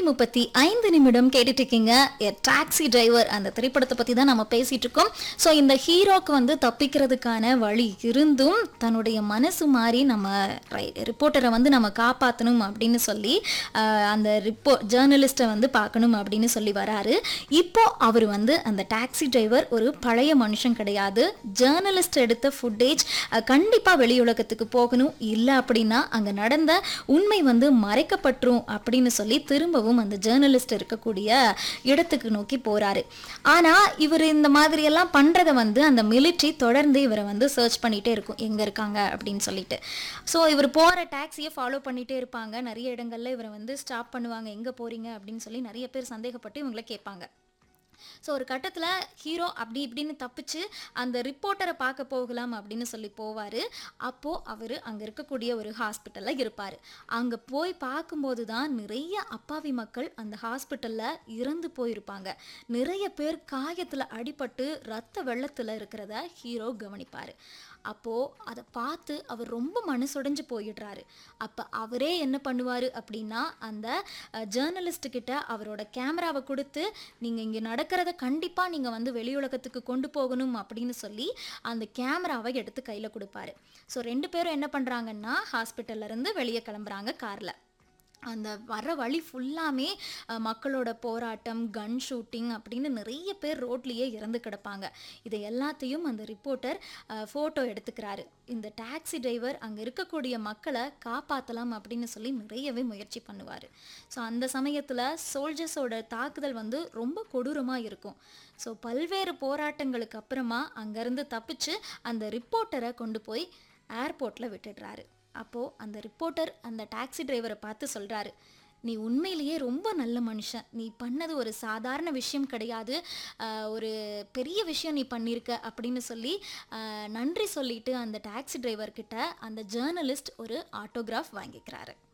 முப்பத்தி ஐந்து நிமிடம் கேட்டுட்டு இருக்கீங்க டாக்ஸி டிரைவர் அந்த திரைப்படத்தை பத்தி தான் நம்ம பேசிட்டு இருக்கோம் ஸோ இந்த ஹீரோக்கு வந்து தப்பிக்கிறதுக்கான வழி இருந்தும் தன்னுடைய மனசு மாறி நம்ம ரிப்போர்ட்டரை வந்து நம்ம காப்பாற்றணும் அப்படின்னு சொல்லி ஆஹ், அந்த ரிப்போ ஜேர்னலிஸ்ட்டை வந்து பார்க்கணும் அப்படின்னு சொல்லி வராரு இப்போ அவர் வந்து அந்த டாக்ஸி டிரைவர் ஒரு பழைய மனுஷன் கிடையாது ஜேர்னலிஸ்ட் எடுத்த ஃபுட்டேஜ் கண்டிப்பாக வெளியுலகத்துக்கு போகணும் இல்லை அப்படின்னா அங்கே நடந்த உண்மை வந்து மறைக்கப்பட்டுரும் அப்படின்னு சொல்லி திரும்பவும் அந்த ஜேர்னலிஸ்ட் இருக்கக்கூடிய இடத்துக்கு நோக்கி போறாரு ஆனா இவர் இந்த மாதிரி எல்லாம் பண்றதை வந்து அந்த மிலிட்ரி தொடர்ந்து இவரை வந்து சர்ச் பண்ணிட்டே இருக்கும் எங்க இருக்காங்க அப்படின்னு சொல்லிட்டு ஸோ இவர் போற டாக்ஸியை ஃபாலோ பண்ணிட்டே இருப்பாங்க நிறைய இடங்கள்ல இவரை வந்து ஸ்டாப் பண்ணுவாங்க எங்க போறீங்க அப்படின்னு சொல்லி நிறைய பேர் சந்தேகப்பட்டு இவங்களை கேட்பாங்க ஸோ ஒரு கட்டத்தில் ஹீரோ அப்படி இப்படின்னு தப்பிச்சு அந்த ரிப்போர்ட்டரை பார்க்க போகலாம் அப்படின்னு சொல்லி போவார் அப்போது அவர் அங்கே இருக்கக்கூடிய ஒரு ஹாஸ்பிட்டலில் இருப்பார் அங்கே போய் பார்க்கும்போது தான் நிறைய அப்பாவி மக்கள் அந்த ஹாஸ்பிட்டலில் இறந்து போயிருப்பாங்க நிறைய பேர் காயத்தில் அடிபட்டு ரத்த வெள்ளத்தில் இருக்கிறத ஹீரோ கவனிப்பார் அப்போது அதை பார்த்து அவர் ரொம்ப மனசுடைஞ்சு போயிடுறாரு அப்போ அவரே என்ன பண்ணுவார் அப்படின்னா அந்த ஜேர்னலிஸ்ட் கிட்ட அவரோட கேமராவை கொடுத்து நீங்கள் இங்கே நடக்கிறத கண்டிப்பாக நீங்கள் வந்து வெளியுலகத்துக்கு கொண்டு போகணும் அப்படின்னு சொல்லி அந்த கேமராவை எடுத்து கையில் கொடுப்பாரு ஸோ ரெண்டு பேரும் என்ன பண்ணுறாங்கன்னா ஹாஸ்பிட்டல்ல இருந்து வெளியே கிளம்புறாங்க காரில் அந்த வர வழி ஃபுல்லாமே அஹ், மக்களோட போராட்டம் கன் ஷூட்டிங் அப்படின்னு நிறைய பேர் ரோட்லேயே இறந்து கிடப்பாங்க இதை எல்லாத்தையும் அந்த ரிப்போர்ட்டர் ஃபோட்டோ எடுத்துக்கிறாரு இந்த டாக்ஸி டிரைவர் அங்கே இருக்கக்கூடிய மக்களை காப்பாற்றலாம் அப்படின்னு சொல்லி நிறையவே முயற்சி பண்ணுவார் ஸோ அந்த சமயத்தில் சோல்ஜர்ஸோட தாக்குதல் வந்து ரொம்ப கொடூரமாக இருக்கும் ஸோ பல்வேறு போராட்டங்களுக்கு அப்புறமா அங்கேருந்து தப்பிச்சு அந்த ரிப்போர்ட்டரை கொண்டு போய் ஏர்போர்ட்டில் விட்டுடுறாரு அப்போது அந்த ரிப்போர்ட்டர் அந்த டாக்ஸி டிரைவரை பார்த்து சொல்கிறாரு நீ உண்மையிலேயே ரொம்ப நல்ல மனுஷன் நீ பண்ணது ஒரு சாதாரண விஷயம் கிடையாது ஆஹ் ஒரு பெரிய விஷயம் நீ பண்ணியிருக்க அப்படின்னு சொல்லி ஆஹ் நன்றி சொல்லிட்டு அந்த டாக்ஸி டிரைவர்கிட்ட அந்த ஜேர்னலிஸ்ட் ஒரு ஆட்டோகிராஃப் வாங்கிக்கிறாரு